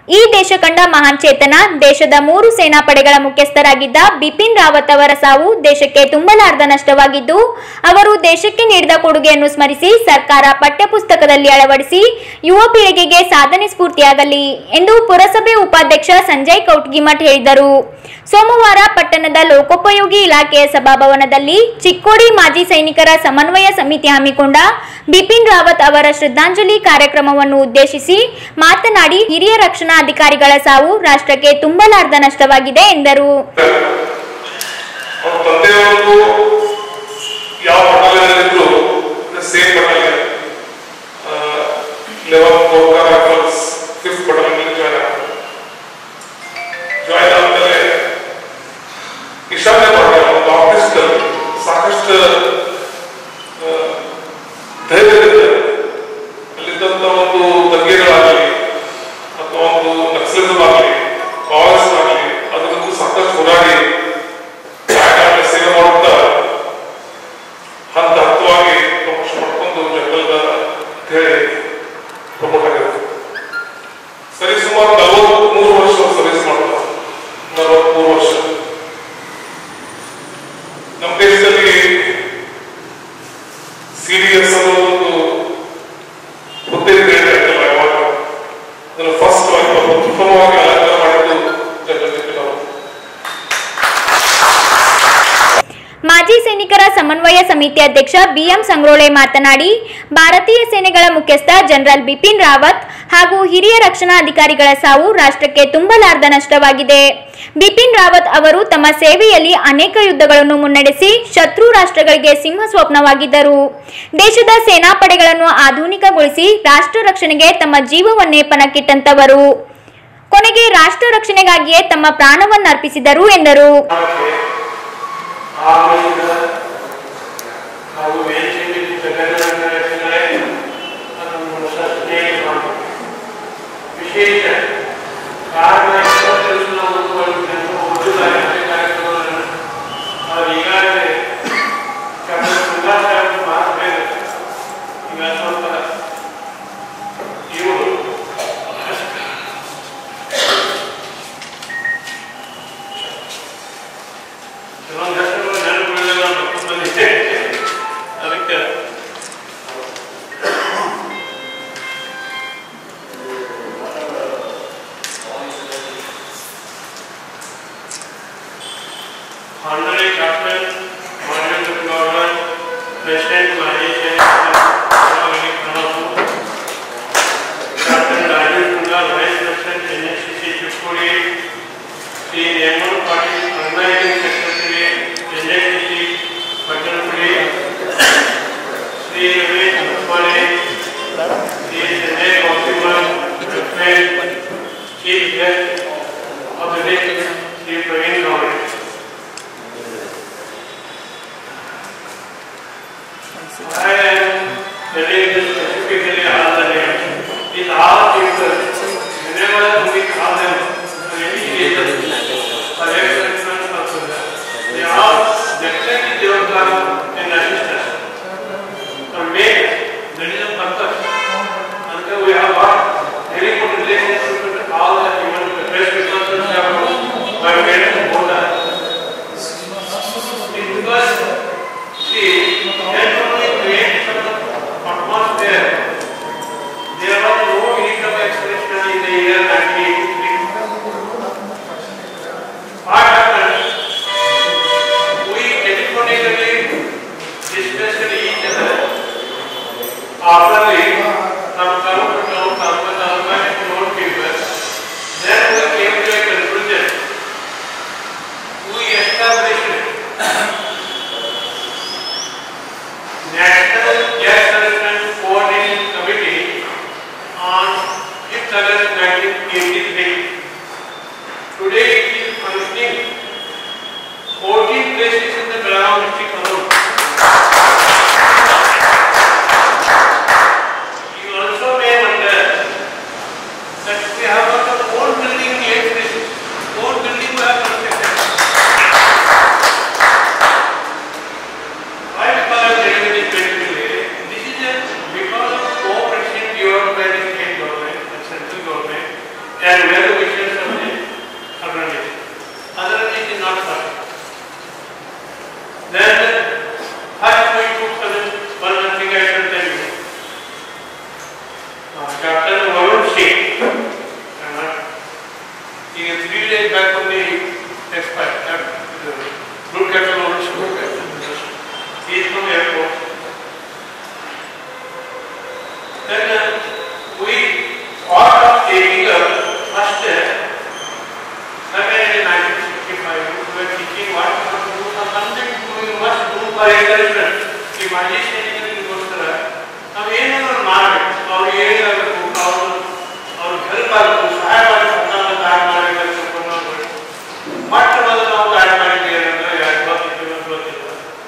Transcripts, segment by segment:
ಈ ದೇಶ ಕಂಡ ಮಹಾನ್ ಚೇತನ ದೇಶದ ಮೂರು ಸೇನಾ ಪಡೆಗಳ ಮುಖ್ಯಸ್ಥರಾಗಿದ್ದ ಬಿಪಿನ್ ರಾವತ್ ಅವರ ಸಾವು ದೇಶಕ್ಕೆ ತುಂಬಲಾರ್ದ ನಷ್ಟವಾಗಿದ್ದು ಅವರು ದೇಶಕ್ಕೆ ನೀಡಿದ ಕೊಡುಗೆಯನ್ನು ಸ್ಮರಿಸಿ ಸರ್ಕಾರ ಪಠ್ಯಪುಸ್ತಕದಲ್ಲಿ ಅಳವಡಿಸಿ ಯುವ ಪೀಳಿಗೆಗೆ ಸಾಧನೆ ಸ್ಫೂರ್ತಿಯಾಗಲಿ ಎಂದು ಪುರಸಭೆ ಉಪಾಧ್ಯಕ್ಷ ಸಂಜಯ್ ಕೌಟ್ಗಿಮಠ್ ಹೇಳಿದರು ಸೋಮವಾರ ಪಟ್ಟಣದ ಲೋಕೋಪಯೋಗಿ ಇಲಾಖೆಯ ಸಭಾಭವನದಲ್ಲಿ ಚಿಕ್ಕೋಡಿ ಮಾಜಿ ಸೈನಿಕರ ಸಮನ್ವಯ ಸಮಿತಿ ಹಮ್ಮಿಕೊಂಡ ಬಿಪಿನ್ ರಾವತ್ ಅವರ ಶ್ರದ್ಧಾಂಜಲಿ ಕಾರ್ಯಕ್ರಮವನ್ನು ಉದ್ದೇಶಿಸಿ ಮಾತನಾಡಿ ಹಿರಿಯ ರಕ್ಷಣಾ ಅಧಿಕಾರಿಗಳ ಸಾವು ರಾಷ್ಟ್ರಕ್ಕೆ ತುಂಬಲಾರ್ದ ನಷ್ಟವಾಗಿದೆ ಎಂದರು ಅವ್ರ ತಂದೆಯವರು ಯಾವ ಬಟಾಲಿಯಲ್ಲಿದ್ರು same battalion eleven Gorkha rifles fifth battalion join ಆಗ್ತಾರೆ ಜಾಯ್ನ್ ಆದ್ಮೇಲೆ ಈಶಾನ್ಯ ಭಾಗ ಒಂದು ಆಫೀಸ್ನಲ್ಲಿ ಸಾಕಷ್ಟು ಆ, ಧೈರ್ಯದಿಂದ ಅಲ್ಲಿದ್ದಂಥ ಒಂದು ತಂಗಿಗಳಾಗಲಿ ಅಥವಾ ಒಂದು ನಕ್ಸಲಿಸಮ್ ಆಗಲಿ ಮಾವೋಯಿಸ್ಟ್ ಆಗಲಿ ಅದಕ್ಕೂ ಸಾಕಷ್ಟು ಹೋರಾಡಿ ಯಾಕಂದ್ರೆ ಸೇವೆ ಮಾಡುತ್ತಾ ಹಂತ ಹಂತವಾಗಿ ಪ್ರಮೋಷನ್ ಮಾಡ್ಕೊಂಡು ಜನರಲ್ ಅಂತ ಹೇಳಿ ಪ್ರಮೋಟ್ ಆಗಿರುತ್ತೆ ಸರಿ ಸುಮಾರು ನಲವತ್ಮೂರು ವರ್ಷ ಸರ್ವಿಸ್ ಮಾಡ್ತಾರೆ ನಲವತ್ಮೂರು ವರ್ಷ ನಮ್ಮ ದೇಶದಲ್ಲಿ ಸಿ ಡಿ ಎಸ್ ಅನ್ನೋ ಒಂದು ಹುದ್ದೆ ಕ್ರಿಯೇಟ್ ಆಗ್ತಲ್ಲ ಯಾವಾಗ ಅದನ್ನು ಫಸ್ಟ್ ಆಗಿ ಪ್ರಥಮವಾಗಿ ಅಲಂಕಾರ ಮಾಡಿದ್ದು ಜನರಲ್ ಅವರು ಮಾಜಿ ಸೈನಿಕರ ಸಮನ್ವಯ ಸಮಿತಿ ಅಧ್ಯಕ್ಷ ಬಿಎಂ ಸಂಗ್ರೋಳೆ ಮಾತನಾಡಿ ಭಾರತೀಯ ಸೇನೆಗಳ ಮುಖ್ಯಸ್ಥ ಜನರಲ್ ಬಿಪಿನ್ ರಾವತ್ ಹಾಗೂ ಹಿರಿಯ ರಕ್ಷಣಾ ಅಧಿಕಾರಿಗಳ ಸಾವು ರಾಷ್ಟ್ರಕ್ಕೆ ತುಂಬಲಾರ್ದ ನಷ್ಟವಾಗಿದೆ ಬಿಪಿನ್ ರಾವತ್ ಅವರು ತಮ್ಮ ಸೇವೆಯಲ್ಲಿ ಅನೇಕ ಯುದ್ಧಗಳನ್ನು ಮುನ್ನಡೆಸಿ ಶತ್ರು ರಾಷ್ಟ್ರಗಳಿಗೆ ಸಿಂಹ ಸ್ವಪ್ನವಾಗಿದ್ದರು ದೇಶದ ಸೇನಾಪಡೆಗಳನ್ನು ಆಧುನಿಕಗೊಳಿಸಿ ರಾಷ್ಟ್ರ ರಕ್ಷಣೆಗೆ ತಮ್ಮ ಜೀವವನ್ನೇ ಪಣಕ್ಕಿಟ್ಟಂತವರು ಕೊನೆಗೆ ರಾಷ್ಟ್ರ ರಕ್ಷಣೆಗಾಗಿಯೇ ತಮ್ಮ ಪ್ರಾಣವನ್ನರ್ಪಿಸಿದರು ಎಂದರು ಆಮೇಲಿಂದ ನಾವು ವೇದಿಕೆಯಲ್ಲಿ ಜಗನ್ನಾಥ ರಚನೆ ಅದನ್ನು ಸಸ್ಟೇನ್ ಮಾಡಬೇಕು ವಿಶೇಷ ಕಾರಣ ಇಪ್ಪತ್ತೈದು ನಾವು ಒಂದು ಕಾರ್ಯಕ್ರಮಗಳನ್ನು ಅವರು ಈಗಾಗಲೇ ಡಾಕ್ಟರ್ ಸುಭಾಷ್ ಅವರು ಮಾತಬೇಕು ಈಗ ಸ್ವಲ್ಪ ಇವರು ಕೆಲವೊಂದು ಹೆಸರುಗಳು ನೆನಪುಗಳೆಲ್ಲ ಮಕ್ಕಳು ಬಂದಿದೆ ಅದಕ್ಕೆ Honorary Captain Monumental Government, President Malaysia, Dominic Pranavu, Captain Rajesh Kundal, Vice President, NSCC Chukuri, Sri Nemal Patil, Organizing Secretary, NSCC, Patalpuri, Sri Ramesh Mutmane, Sri Sanjay Kausiman, President, Chief Guest of the day, Sri Praveen Gauri. I am telling this specifically all the names. These all people, whenever we call them for any reason, for excellence or further, they all definitely they will come and assist us. For me, that is the purpose. Until we have got very good relationship with all the even the best resources we have my parents both are. Because see, that only creates some atmosphere. There was no income expression in the year 1983. What happened? We telephonically discussed each other. After the from town to town, town to town, back to known people, then we came to a conclusion. We established National Gas Management Coordinating Committee on 5th August 1983. Today it is functioning 14 places in the Belgaum district alone. You also may wonder that we have got our own building in eight places, own building we have constructed. Why because of revenue basically, this is a, because of cooperation given by the state government and central government and when ಈಗ three days back only expired. Good cattle also good cattle. He is from airport. Then uh, we thought of taking a first uh, somewhere in 1965, we were thinking what to do something we must do for encouragement. ಈ ಮಾಜಿ ಸೈನಿಕರಿಗೋಸ್ಕರ ನಾವು ಏನಾದರೂ ಮಾಡಬೇಕು ಅವ್ರು ಏನಾಗಬೇಕು ಅವರು ಅವ್ರಿಗೆ help ಆಗಬೇಕು ಸಹಾಯ ಮಾಡಬೇಕು ಸರ್ಕಾರ ಕಾರ್ಯ ಮಾಡಬೇಕು ಅಂತ ನಾವು ಮೊಟ್ಟ ಮೊದಲು ನಾವು ಕಾರ್ಯ ಮಾಡಿದ್ದೇವೆ ಅಂದರೆ ಎರಡು ಗೊತ್ತಿತ್ತು ಒಂದು ಗೊತ್ತಿಲ್ಲ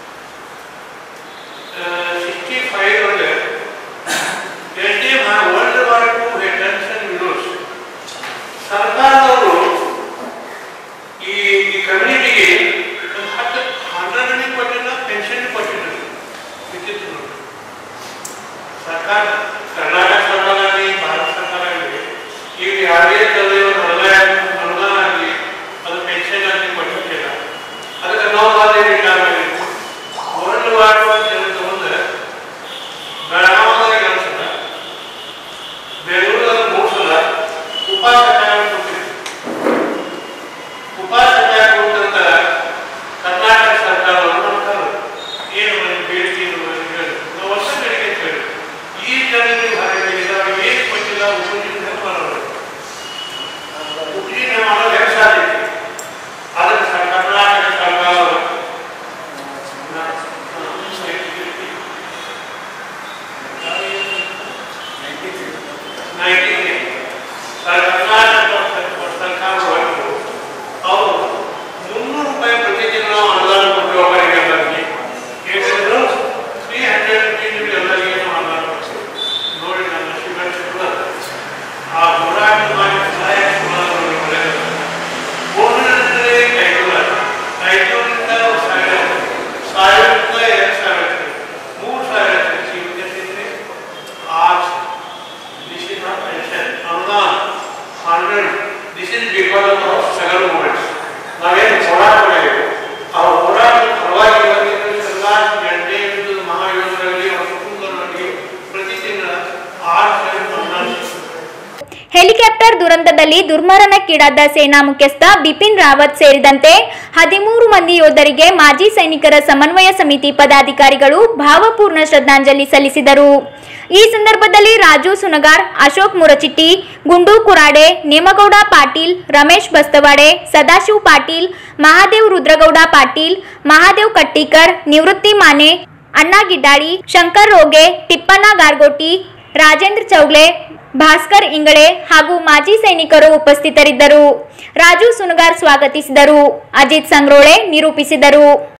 ಸಿಕ್ಸ್ಟಿ ಫೈವ್ ಒಳಗೆ L D world war two tension ವಿರೋಸ್ ಸರ್ಕಾರದವರು ಈ ಈ ಕಮ್ಯುನಿಟಿಗೆ ಒಂದು ಹತ್ತು ಹಂಡ್ರೆಡ್ ಕೊಟ್ಟಿಲ್ಲ ಪೆನ್ಷನ್ ಕೊಟ್ಟಿಲ್ಲ ವಿಚಿತ್ರ ನೋಡಿ. ಸರ್ಕಾರ ಕರ್ನಾಟಕ ಸರ್ಕಾರ ಆಗಲಿ ಭಾರತ ಸರ್ಕಾರ ಆಗಲಿ ಈಗ ಯಾವುದೇ ತಲೆಯೋ ಅನುದಾನ ಅನುದಾನ ಆಗಲಿ ಅದು ಪೆನ್ಷನ್ ಆಗಲಿ ಕೊಟ್ಟಿರ್ತಿಲ್ಲ ಅದಕ್ಕೆ ನಾವು ಅದೇ ರಿಟೈರ್ಮೆಂಟ್ ವರ್ಲ್ಡ್ ವಾರ್ ಅಂತ ಹೇಳಿ ತಗೊಂಡ್ರೆ ಬೆಳಗಾವದಾಗ ಎರಡು ಸಲ ಬೆಂಗಳೂರಲ್ಲಿ ಮೂರು ಸಲ ಉಪಾಸಕ ಕೊಟ್ಟಿದ್ರು ಉಪಾಸಕ ಕೊಟ್ಟಂತ ಕರ್ನಾಟಕ ಸರ್ಕಾರವನ್ನು ಮಾಡ್ತಾರೆ ಏನು ಮನೆ ಬೇಡಿಕೆ ಏನು ಮನೆ ಹೇಳಿ ನಾವು ವರ್ಷ ಬೇಡಿಕೆ ಅಂತ ಹೇಳಿ ಈ ಜನರಿಗೆ ಹೊರಗೆ ಅವ್ರಿಗೆ ಏನು ಕೊಟ್ಟಿಲ್ಲ ಉಪಜೀವನ ಮಾಡೋದು ಉಪಜೀವನ ಮಾಡೋದು ಹೆಂಗೆ ಸಾಧ್ಯ ಅದಕ್ಕೆ ಸರ್ ಕರ್ನಾಟಕ ಸರ್ಕಾರ ಸರ್ಕಾರವನ್ನು ಅವರು ಮುನ್ನೂರು ರೂಪಾಯಿ ಪ್ರತಿದಿನ ಅನುದಾನ ಕೊಟ್ಟು ಒಬ್ಬರಿಗೆ ಎಲ್ಲರಿಗೆ ಏಕೆಂದ್ರೆ ತ್ರೀ ಹಂಡ್ರೆಡ್ ರುಪೀಸ್ ಎಲ್ಲರಿಗೆ ಅನುದಾನ ಕೊಡ್ತೀವಿ ನೋಡಿ ನನ್ನ ಶಿವನ್ ಶಿವರ ಆ ಹೋರಾಟ ಮಾಡಿ ಸಹಾಯ ಒಳ್ಳೆಯದು ಬೋರ್ಡ್ನಲ್ಲಿ ಕೈಗೊಳ್ಳ ಕೈಗೊಳ್ಳಿಂದ ಸಾವಿರ ಸಾವಿರದಿಂದ ಎರಡು ಸಾವಿರ ಮೂರು ಸಾವಿರ ಸಿಗುತ್ತೆ ಆರು this is not pension. Anudan, hundred, this is because of several movements. ನಾವೇನು ಹೋರಾಟ ಮಾಡಿದ್ದೇವೆ ಆ ಹೋರಾಟದ ಫಲವಾಗಿ ಇವತ್ತಿನ ಸರ್ಕಾರ ಗಂಟೆ ವಿರುದ್ಧದ ಮಹಾಯೋಜನೆಗಳಲ್ಲಿ ಅವರ ಕುಟುಂಬದವರಿಗೆ ಪ್ರತಿ ತಿಂಗಳ ಆರು ಸಾವಿರ ಅನುದಾನ ಸಿಗುತ್ತೆ. ಹೆಲಿಕಾಪ್ಟರ್ ದುರಂತದಲ್ಲಿ ದುರ್ಮರಣಕ್ಕೀಡಾದ ಸೇನಾ ಮುಖ್ಯಸ್ಥ ಬಿಪಿನ್ ರಾವತ್ ಸೇರಿದಂತೆ ಹದಿಮೂರು ಮಂದಿ ಯೋಧರಿಗೆ ಮಾಜಿ ಸೈನಿಕರ ಸಮನ್ವಯ ಸಮಿತಿ ಪದಾಧಿಕಾರಿಗಳು ಭಾವಪೂರ್ಣ ಶ್ರದ್ಧಾಂಜಲಿ ಸಲ್ಲಿಸಿದರು ಈ ಸಂದರ್ಭದಲ್ಲಿ ರಾಜು ಸುನಗಾರ್ ಅಶೋಕ್ ಮುರಚಿಟ್ಟಿ ಗುಂಡು ಕುರಾಡೆ ನೇಮಗೌಡ ಪಾಟೀಲ್ ರಮೇಶ್ ಬಸ್ತವಾಡೆ ಸದಾಶಿವ್ ಪಾಟೀಲ್ ಮಹಾದೇವ್ ರುದ್ರಗೌಡ ಪಾಟೀಲ್ ಮಹಾದೇವ್ ಕಟ್ಟಿಕರ್ ನಿವೃತ್ತಿ ಮಾನೆ ಅಣ್ಣಾ ಗಿಡ್ಡಾಳಿ ಶಂಕರ್ ರೋಗೆ ಟಿಪ್ಪಣ್ಣ ಗಾರ್ಗೋಟಿ ರಾಜೇಂದ್ರ ಚೌಗ್ಲೆ ಭಾಸ್ಕರ್ ಇಂಗಳೆ ಹಾಗೂ ಮಾಜಿ ಸೈನಿಕರು ಉಪಸ್ಥಿತರಿದ್ದರು ರಾಜು ಸುನಗಾರ್ ಸ್ವಾಗತಿಸಿದರು ಅಜಿತ್ ಸಂಗ್ರೋಳೆ ನಿರೂಪಿಸಿದರು